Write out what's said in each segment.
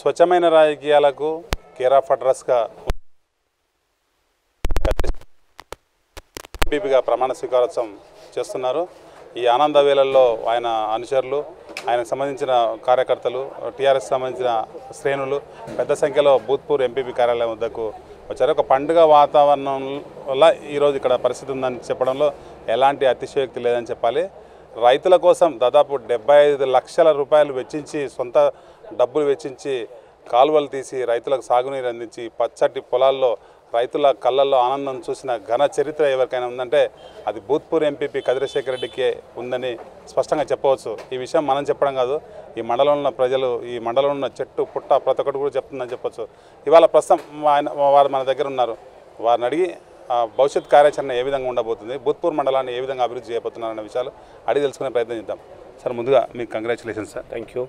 స్వచ్ఛమైన రాజకీయాలకు care of అడ్రస్గా ఎంపీపీగా ప్రమాణ స్వీకారోత్సవం చేస్తున్నారు ఈ ఆనంద వేళల్లో ఆయన అనుచరులు ఆయనకు సంబంధించిన కార్యకర్తలు టీఆర్ఎస్ సంబంధించిన శ్రేణులు పెద్ద సంఖ్యలో భూత్పూర్ ఎంపీపీ కార్యాలయం వద్దకు వచ్చారు ఒక పండుగ వాతావరణం వల్ల ఈరోజు ఇక్కడ పరిస్థితి ఉందని చెప్పడంలో ఎలాంటి అతిశయోక్తి లేదని చెప్పాలి రైతుల కోసం దాదాపు డెబ్బై ఐదు లక్షల రూపాయలు వెచ్చించి సొంత డబ్బులు వెచ్చించి కాలువలు తీసి రైతులకు సాగునీరు అందించి పచ్చటి పొలాల్లో రైతుల కళ్ళల్లో ఆనందం చూసిన ఘన చరిత్ర ఎవరికైనా ఉందంటే అది భూత్పూర్ ఎంపీపీ కదిరశేఖర్ రెడ్డికే ఉందని స్పష్టంగా చెప్పవచ్చు ఈ విషయం మనం చెప్పడం కాదు ఈ మండలంలో ఉన్న ప్రజలు ఈ మండలంలో ఉన్న చెట్టు పుట్ట ప్రతి ఒక్కటి కూడా చెప్తుందని చెప్పొచ్చు ఇవాళ ప్రస్తుతం ఆయన వారు మన దగ్గర ఉన్నారు వారిని అడిగి ఆ, భవిష్యత్ కార్యాచరణ ఏ విధంగా ఉండబోతుంది భూత్పూర్ మండలాన్ని ఏ విధంగా అభివృద్ధి చేయబోతున్నారన్న విషయాలు అడిగి తెలుసుకునే ప్రయత్నం చేద్దాం సార్ ముందుగా మీకు congratulation sir thank you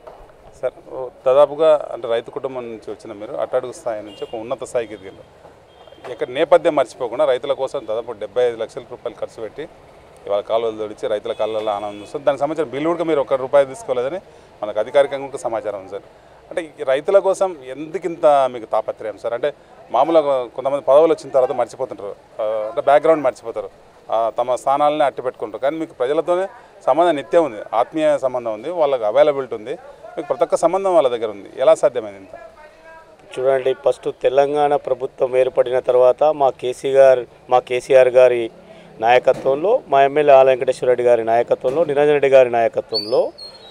sir ఓ దాదాపుగా అంటే రైతు కుటుంబం నుంచి వచ్చిన మీరు అట్టడుగు స్థాయి నుంచి ఒక ఉన్నత స్థాయికి ఎదిగారు ఇక్కడ నేపథ్యం మర్చిపోకుండా రైతుల కోసం దాదాపు డెబ్బై ఐదు లక్షల రూపాయలు ఖర్చు పెట్టి ఇవాళ కాలువలు తొడిచి రైతుల కాళ్ళలో ఆనందం వస్తుంది దానికి సంబంధించిన బిల్లు కూడా మీరు ఒక్క రూపాయి తీసుకోలేదని మనకు అధికారికంగా కూడా సమాచారం ఉంది సార్ అంటే ఈ రైతుల కోసం ఎందుకింత మీకు తాపత్రయం సార్ అంటే మామూలుగా కొంతమంది పదవులు వచ్చిన తర్వాత మర్చిపోతుంటారు ఆ, అంటే బ్యాక్గ్రౌండ్ మర్చిపోతారు ఆ, తమ స్థానాలని అట్టి పెట్టుకుంటారు కానీ మీకు ప్రజలతోనే సంబంధం నిత్యం ఉంది ఆత్మీయ సంబంధం ఉంది వాళ్ళకి అవైలబిలిటీ ఉంది మీకు ప్రతి ఒక్క సంబంధం వాళ్ళ దగ్గర ఉంది ఎలా సాధ్యమైంది ఇంత చూడండి ఫస్ట్ తెలంగాణ ప్రభుత్వం ఏర్పడిన తర్వాత మా కేసీ గారు మా కేసీఆర్ గారి నాయకత్వంలో మా ఎమ్మెల్యే ఆల వెంకటేశ్వర రెడ్డి గారి నాయకత్వంలో నిరంజన్ రెడ్డి గారి నాయకత్వంలో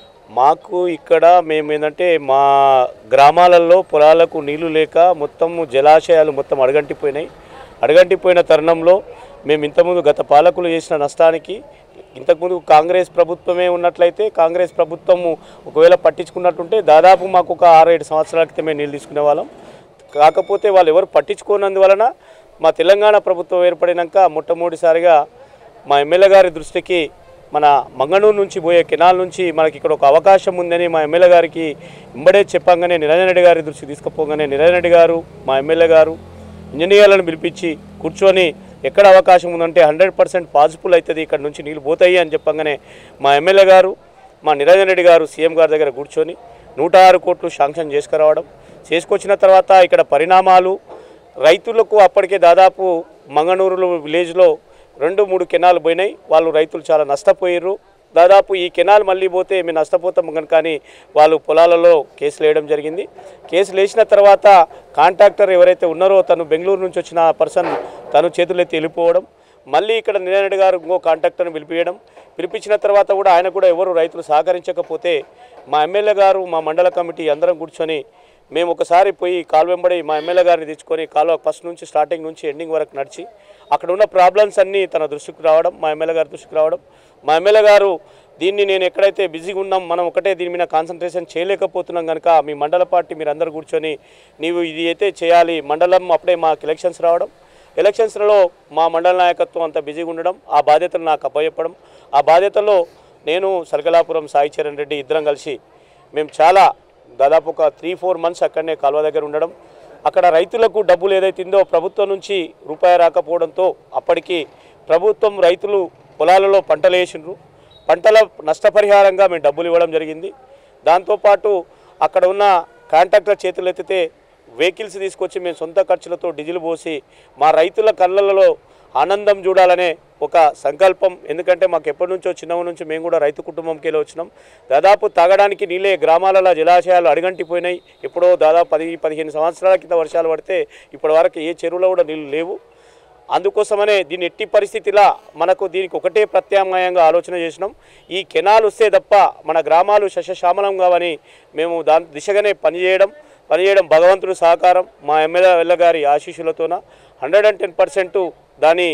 మాకు ఇక్కడ మేము ఏంటంటే మా గ్రామాలలో పొలాలకు నీళ్లు లేక మొత్తం జలాశయాలు మొత్తం అడగంటిపోయినాయి అడగంటిపోయిన తరుణంలో మేము ఇంతకుముందు గత పాలకులు చేసిన నష్టానికి ఇంతకుముందు కాంగ్రెస్ ప్రభుత్వమే ఉన్నట్లయితే కాంగ్రెస్ ప్రభుత్వము ఒకవేళ పట్టించుకున్నట్టుంటే దాదాపు మాకు ఒక ఆరు ఏడు సంవత్సరాల క్రితమే నీళ్ళు తీసుకునే వాళ్ళం కాకపోతే వాళ్ళు ఎవరు పట్టించుకోనందువలన మా తెలంగాణ ప్రభుత్వం ఏర్పడినాక మొట్టమొదటిసారిగా మా ఎమ్మెల్యే గారి దృష్టికి మన మంగళూరు నుంచి పోయే కెనాల్ నుంచి మనకి ఇక్కడ ఒక అవకాశం ఉందని మా ఎమ్మెల్యే గారికి ఇంబడే చెప్పంగానే నిరంజన్ రెడ్డి గారి దృష్టికి తీసుకుపోగానే నిరంజన్ రెడ్డి గారు మా ఎమ్మెల్యే గారు ఇంజనీర్లను పిలిపించి కూర్చొని ఎక్కడ అవకాశం ఉందంటే హండ్రెడ్ పర్సెంట్ పాజిబుల్ అవుతుంది ఇక్కడ నుంచి నీళ్ళు పోతాయి అని చెప్పంగానే మా ఎమ్మెల్యే గారు మా నిరంజన్ రెడ్డి గారు సీఎం గారి దగ్గర కూర్చొని నూట ఆరు కోట్లు శాంక్షన్ చేసుకురావడం చేసుకొచ్చిన తర్వాత ఇక్కడ పరిణామాలు రైతులకు అప్పటికే దాదాపు మంగనూరు విలేజ్లో రెండు మూడు కెనాలు పోయినాయి వాళ్ళు రైతులు చాలా నష్టపోయారు దాదాపు ఈ కెనాల్ మళ్ళీ పోతే మేము నష్టపోతాం కనుక కానీ వాళ్ళు పొలాలలో కేసులు వేయడం జరిగింది కేసులు వేసిన తర్వాత కాంట్రాక్టర్ ఎవరైతే ఉన్నారో తను బెంగళూరు నుంచి వచ్చిన పర్సన్ తను చేతులెత్తి వెళ్ళిపోవడం మళ్ళీ ఇక్కడ నిరారెడ్డి గారు ఇంకో కాంట్రాక్టర్ని పిలిపించడం పిలిపించిన తర్వాత కూడా ఆయన కూడా ఎవరు రైతులు సహకరించకపోతే మా ఎమ్మెల్యే గారు మా మండల కమిటీ అందరం కూర్చొని మేము ఒకసారి పోయి కాలు వెంబడి మా ఎమ్మెల్యే గారిని తెచ్చుకొని కాలువ ఫస్ట్ నుంచి స్టార్టింగ్ నుంచి ఎండింగ్ వరకు నడిచి అక్కడ ఉన్న ప్రాబ్లమ్స్ అన్నీ తన దృష్టికి రావడం మా ఎమ్మెల్యే గారి దృష్టికి రావడం మా ఎమ్మెల్యే గారు దీన్ని నేను ఎక్కడైతే బిజీగా ఉన్నాం మనం ఒకటే దీని మీద కాన్సన్ట్రేషన్ చేయలేకపోతున్నాం కనుక మీ మండల పార్టీ మీరు అందరు కూర్చొని నీవు ఇది అయితే చేయాలి మండలం అప్పుడే మాకు ఎలక్షన్స్ రావడం ఎలక్షన్స్లలో మా మండల నాయకత్వం అంతా బిజీగా ఉండడం ఆ బాధ్యతలు నాకు అప్పచెప్పడం ఆ బాధ్యతలో నేను సర్గలాపురం సాయి చరణ్ రెడ్డి ఇద్దరం కలిసి మేము చాలా దాదాపు ఒక త్రీ ఫోర్ మంత్స్ అక్కడనే కాలువ దగ్గర ఉండడం అక్కడ రైతులకు డబ్బులు ఏదైతుందో ప్రభుత్వం నుంచి రూపాయి రాకపోవడంతో అప్పటికి ప్రభుత్వం రైతులు పొలాలలో పంటలు వేసిండ్రు పంటల నష్టపరిహారంగా మేము డబ్బులు ఇవ్వడం జరిగింది దాంతోపాటు అక్కడ ఉన్న కాంట్రాక్టర్ చేతులు ఎత్తితే వెహికల్స్ తీసుకొచ్చి మేము సొంత ఖర్చులతో డీజిల్ పోసి మా రైతుల కళ్ళలలో ఆనందం చూడాలనే ఒక సంకల్పం ఎందుకంటే మాకు ఎప్పటి నుంచో చిన్నవ నుంచి మేము కూడా రైతు కుటుంబంకి వచ్చినాం దాదాపు తాగడానికి నీళ్ళే గ్రామాలలో జలాశయాలు అడగంటిపోయినాయి ఎప్పుడో దాదాపు పది పదిహేను సంవత్సరాల కింద వర్షాలు పడితే ఇప్పటి వరకు ఏ చెరువులో కూడా నీళ్ళు లేవు అందుకోసమనే దీన్ని ఎట్టి పరిస్థితిలా మనకు దీనికి ఒకటే ప్రత్యామ్నాయంగా ఆలోచన చేసినాం ఈ కెనాల్ వస్తే తప్ప మన గ్రామాలు శశశ్యామలం కావని మేము దాని దిశగానే పనిచేయడం పనిచేయడం భగవంతుడి సహకారం మా ఎమ్మెల్యే వెళ్ళ గారి ఆశీస్సులతోన హండ్రెడ్ అండ్ టెన్ పర్సెంట్ దాని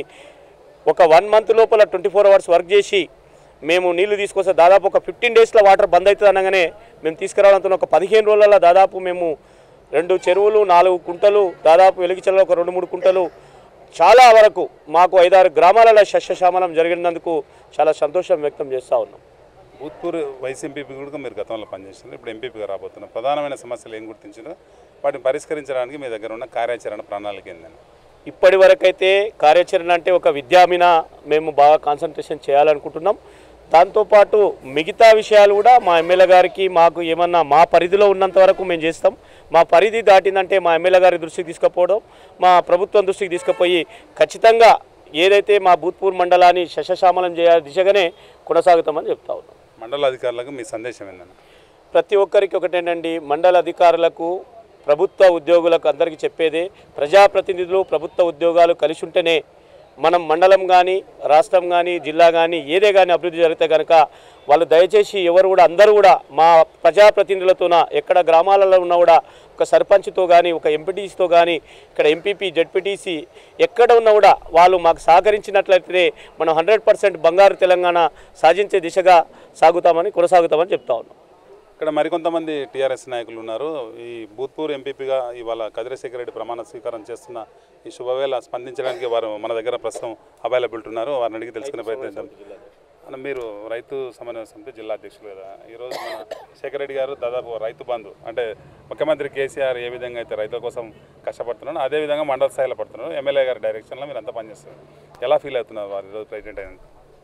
ఒక వన్ మంత్ లోపల ట్వంటీ ఫోర్ అవర్స్ వర్క్ చేసి మేము నీళ్లు తీసుకొస్తే దాదాపు ఒక ఫిఫ్టీన్ డేస్లో వాటర్ బంద్ అవుతుంది అనగానే మేము తీసుకురావడంతో ఒక పదిహేను రోజులలో దాదాపు మేము రెండు చెరువులు నాలుగు కుంటలు దాదాపు వెలిగిచల్లో ఒక రెండు మూడు కుంటలు చాలా వరకు మాకు ఐదారు గ్రామాలలో సస్యశ్యామలం జరిగినందుకు చాలా సంతోషం వ్యక్తం చేస్తూ ఉన్నాం భూత్పూర్ వైస్ ఎంపీపీ కూడా మీరు గతంలో పనిచేస్తున్నారు ఇప్పుడు ఎంపీపీగా రాబోతున్నారు ప్రధానమైన సమస్యలు ఏం గుర్తించారో వాటిని పరిష్కరించడానికి మీ దగ్గర ఉన్న కార్యాచరణ ప్రణాళిక ఏందని ఇప్పటి వరకైతే కార్యాచరణ అంటే ఒక విద్యామిన మేము బాగా కాన్సన్ట్రేషన్ చేయాలనుకుంటున్నాం దాంతోపాటు మిగతా విషయాలు కూడా మా ఎమ్మెల్యే గారికి మాకు ఏమన్నా మా పరిధిలో ఉన్నంత వరకు మేము చేస్తాం మా పరిధి దాటిందంటే మా ఎమ్మెల్యే గారి దృష్టికి తీసుకుపోవడం మా ప్రభుత్వం దృష్టికి తీసుకుపోయి ఖచ్చితంగా ఏదైతే మా భూత్పూర్ మండలాన్ని శశశామలం చేయ దిశగానే కొనసాగుతామని చెప్తా ఉన్నాం మండల అధికారులకు మీ సందేశం ఏంటంటే ప్రతి ఒక్కరికి ఒకటేనండి మండల అధికారులకు ప్రభుత్వ ఉద్యోగులకు అందరికీ చెప్పేదే ప్రజాప్రతినిధులు ప్రభుత్వ ఉద్యోగాలు కలిసి ఉంటేనే మనం మండలం కానీ రాష్ట్రం కానీ జిల్లా కానీ ఏదే కానీ అభివృద్ధి జరిగితే కనుక వాళ్ళు దయచేసి ఎవరు కూడా అందరూ కూడా మా ప్రజాప్రతినిధులతోన ఎక్కడ గ్రామాలలో ఉన్నా కూడా ఒక సర్పంచ్తో కానీ ఒక ఎంపీటీసీతో కానీ ఇక్కడ ఎంపీపీ జడ్పీటీసీ ఎక్కడ ఉన్నా కూడా వాళ్ళు మాకు సహకరించినట్లయితే మనం హండ్రెడ్ పర్సెంట్ బంగారు తెలంగాణ సాధించే దిశగా సాగుతామని కొనసాగుతామని చెప్తా ఉన్నాం ఇక్కడ మరికొంతమంది టీఆర్ఎస్ నాయకులు ఉన్నారు ఈ భూత్పూర్ ఎంపీపీగా ఇవాళ కదిరశేఖర రెడ్డి ప్రమాణ స్వీకారం చేస్తున్న ఈ శుభవేళ స్పందించడానికి వారు మన దగ్గర ప్రస్తుతం అవైలబిలిటీ ఉన్నారు వారిని అడిగి తెలుసుకునే ప్రయత్నిద్దాం అన్న మీరు రైతు సమన్వయ సమితి జిల్లా అధ్యక్షులు కదా ఈరోజు మన శేఖర్ రెడ్డి గారు దాదాపు రైతు బంధు అంటే ముఖ్యమంత్రి కేసీఆర్ ఏ విధంగా అయితే రైతుల కోసం కష్టపడుతున్నారో అదే విధంగా మండల స్థాయిలో పడుతున్నారు ఎమ్మెల్యే గారి డైరెక్షన్లో మీరు అంతా పనిచేస్తారు ఎలా ఫీల్ అవుతున్నారు వారు ఈరోజు ప్రెసిడెంట్ అయినందుకు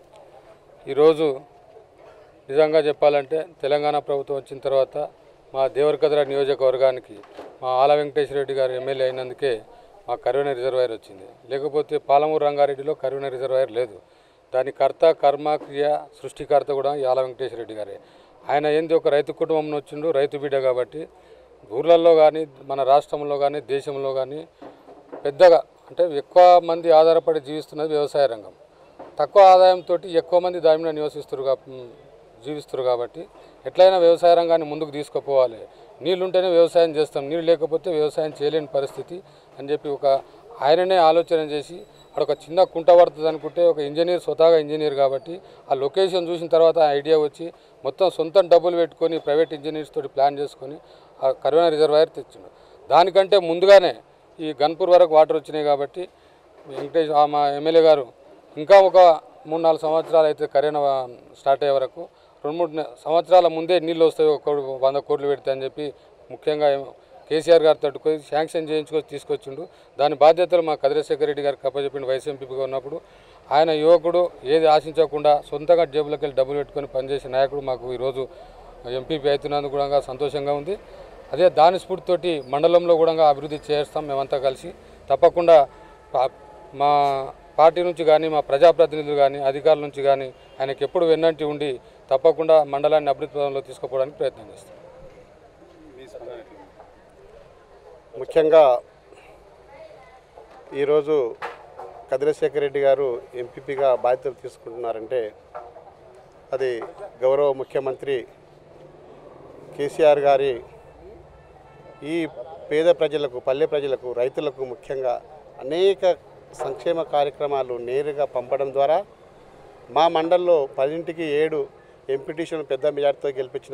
ఈరోజు నిజంగా చెప్పాలంటే తెలంగాణ ప్రభుత్వం వచ్చిన తర్వాత మా దేవరకద్ర నియోజకవర్గానికి మా ఆల వెంకటేశ్వర రెడ్డి గారు ఎమ్మెల్యే అయినందుకే మా కరుణ రిజర్వాయర్ వచ్చింది లేకపోతే పాలమూరు రంగారెడ్డిలో కరుణ రిజర్వాయర్ లేదు దాని కర్త కర్మ క్రియ సృష్టికర్త కూడా ఈ ఆల వెంకటేశ్వర రెడ్డి గారే ఆయన ఏంది ఒక రైతు కుటుంబం నుంచి వచ్చిండు రైతు బిడ్డ కాబట్టి ఊర్లలో కానీ మన రాష్ట్రంలో కానీ దేశంలో కానీ పెద్దగా అంటే ఎక్కువ మంది ఆధారపడి జీవిస్తున్నది వ్యవసాయ రంగం తక్కువ ఆదాయంతో ఎక్కువ మంది దాని మీద నివసిస్తారు కా- జీవిస్తారు కాబట్టి ఎట్లయినా వ్యవసాయ రంగాన్ని ముందుకు తీసుకుపోవాలి నీళ్ళు ఉంటేనే వ్యవసాయం చేస్తాం నీళ్ళు లేకపోతే వ్యవసాయం చేయలేని పరిస్థితి అని చెప్పి ఒక ఆయననే ఆలోచన చేసి అక్కడ ఒక చిన్న కుంట పడుతుంది అనుకుంటే ఒక ఇంజనీర్ స్వతహాగా ఇంజనీర్ కాబట్టి ఆ లొకేషన్ చూసిన తర్వాత ఆ ఐడియా వచ్చి మొత్తం సొంతం డబ్బులు పెట్టుకొని ప్రైవేట్ ఇంజనీర్స్ తోటి ప్లాన్ చేసుకొని ఆ కరోనా రిజర్వాయర్ తెచ్చిండు దానికంటే ముందుగానే ఈ గన్పూర్ వరకు వాటర్ వచ్చినాయి కాబట్టి వెంకటేష్ ఆ మా ఎమ్మెల్యే గారు ఇంకా ఒక మూడు నాలుగు సంవత్సరాలు అయితే కరోనా స్టార్ట్ అయ్యే వరకు రెండు మూడు నె- సంవత్సరాల ముందే నీళ్ళు వస్తాయి ఒక కోటి- వంద కోట్లు పెడితే అని చెప్పి ముఖ్యంగా ఏమో కేసీఆర్ గారు తట్టుకొని శాంక్షన్ చేయించుకొని తీసుకొచ్చిండు దాని బాధ్యతలు మా కదిరశేఖర రెడ్డి గారికి అప్పచెప్పిండు వైస్ ఎంపీగా ఉన్నప్పుడు ఆయన యువకుడు ఏది ఆశించకుండా సొంతంగా జేబులోకి వెళ్ళి డబ్బులు పెట్టుకొని పనిచేసే నాయకుడు మాకు ఈరోజు ఎంపీపీ అవుతున్నందుకు కూడా సంతోషంగా ఉంది అదే దాని స్ఫూర్తితోటి మండలంలో కూడా అభివృద్ధి చేస్తాం మేమంతా కలిసి తప్పకుండా పా- మా పార్టీ నుంచి కానీ మా ప్రజాప్రతినిధులు కానీ అధికారుల నుంచి కానీ ఆయనకి ఎప్పుడు వెన్నంటి ఉండి తప్పకుండా మండలాన్ని అభివృద్ధి పదంలో తీసుకుపోవడానికి ప్రయత్నం చేస్తాం ముఖ్యంగా ఈరోజు కదిరశేఖర్ రెడ్డి గారు ఎంపీపీగా బాధ్యతలు తీసుకుంటున్నారంటే అది గౌరవ ముఖ్యమంత్రి కేసీఆర్ గారి ఈ పేద ప్రజలకు పల్లె ప్రజలకు రైతులకు ముఖ్యంగా అనేక సంక్షేమ కార్యక్రమాలు నేరుగా పంపడం ద్వారా మా మండల్లో పదింటికి ఏడు ఎంపీటీషన్ పెద్ద మెజార్టీతో గెలిపించిన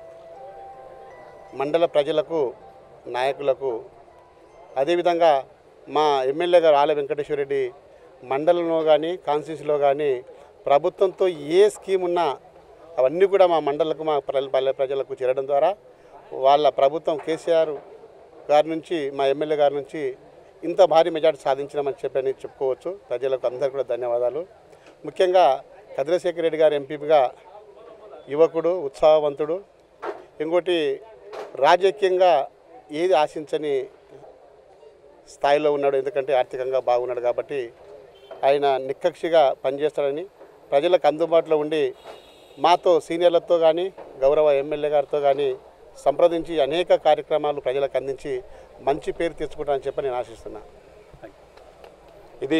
మండల ప్రజలకు నాయకులకు అదేవిధంగా మా ఎమ్మెల్యే గారు ఆల వెంకటేశ్వర రెడ్డి మండలంలో కానీ కాన్స్టిట్యూన్సీలో కానీ ప్రభుత్వంతో ఏ స్కీమ్ ఉన్నా అవన్నీ కూడా మా మండలకు మా పల్లె పల్లె ప్రజలకు చేరడం ద్వారా వాళ్ళ ప్రభుత్వం కేసీఆర్ గారి నుంచి మా ఎమ్మెల్యే గారి నుంచి ఇంత భారీ మెజార్టీ సాధించినామని చెప్పని చెప్పుకోవచ్చు ప్రజలకు అందరికీ కూడా ధన్యవాదాలు ముఖ్యంగా కదిరశేఖర్ రెడ్డి గారు ఎంపీగా యువకుడు ఉత్సాహవంతుడు ఇంకోటి రాజకీయంగా ఏది ఆశించని స్థాయిలో ఉన్నాడు ఎందుకంటే ఆర్థికంగా బాగున్నాడు కాబట్టి ఆయన నిక్కక్షిగా పనిచేస్తాడని ప్రజలకు అందుబాటులో ఉండి మాతో సీనియర్లతో కానీ గౌరవ ఎమ్మెల్యే గారితో కానీ సంప్రదించి అనేక కార్యక్రమాలు ప్రజలకు అందించి మంచి పేరు తెచ్చుకుంటానని చెప్పి నేను ఆశిస్తున్నాను ఇది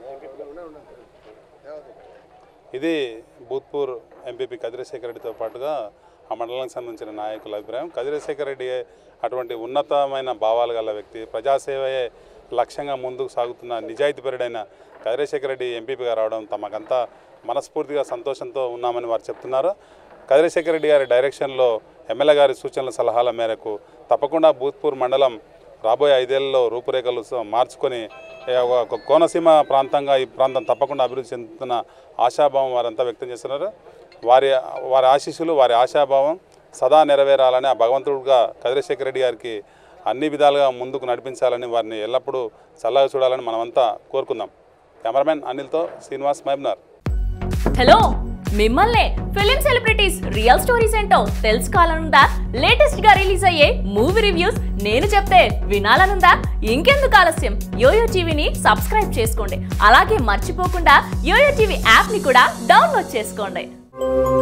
ఇది భూత్పూర్ ఎంపీపీ కదిరశేఖర్ రెడ్డితో పాటుగా ఆ మండలానికి సంబంధించిన నాయకుల అభిప్రాయం కదిరశేఖర్ రెడ్డి అటువంటి ఉన్నతమైన భావాలు గల వ్యక్తి ప్రజాసేవయే లక్ష్యంగా ముందుకు సాగుతున్న నిజాయితీపరుడైన కదిరశేఖర్ రెడ్డి ఎంపీపీగా రావడం తమకంతా మనస్ఫూర్తిగా సంతోషంతో ఉన్నామని వారు చెప్తున్నారు కదిరశేఖర్ రెడ్డి గారి డైరెక్షన్లో ఎమ్మెల్యే గారి సూచనల సలహాల మేరకు తప్పకుండా భూత్పూర్ మండలం రాబోయే ఐదేళ్లలో రూపురేఖలు స- మార్చుకొని ఏ, ఒక కోనసీమ ప్రాంతంగా ఈ ప్రాంతం తప్పకుండా అభివృద్ధి చెందుతున్న ఆశాభావం వారంతా వ్యక్తం చేస్తున్నారు వారి వారి ఆశీస్సులు వారి ఆశాభావం సదా నెరవేరాలని ఆ భగవంతుడుగా కదిరశేఖర్ రెడ్డి గారికి అన్ని విధాలుగా ముందుకు నడిపించాలని వారిని ఎల్లప్పుడూ చల్లగా చూడాలని మనమంతా కోరుకుందాం కెమెరామెన్ అనిల్తో శ్రీనివాస్ మైబ్నార్ హలో మిమ్మల్నే ఫిలిం సెలబ్రిటీస్ రియల్ స్టోరీస్ ఏంటో తెలుసుకోవాలనుందా లేటెస్ట్ గా రిలీజ్ అయ్యే మూవీ రివ్యూస్ నేను చెప్తే వినాలనుందా ఇంకెందుకు ఆలస్యం యోయో టీవీని సబ్స్క్రైబ్ చేసుకోండి అలాగే మర్చిపోకుండా యోయో టీవీ యాప్ ని కూడా డౌన్లోడ్ చేసుకోండి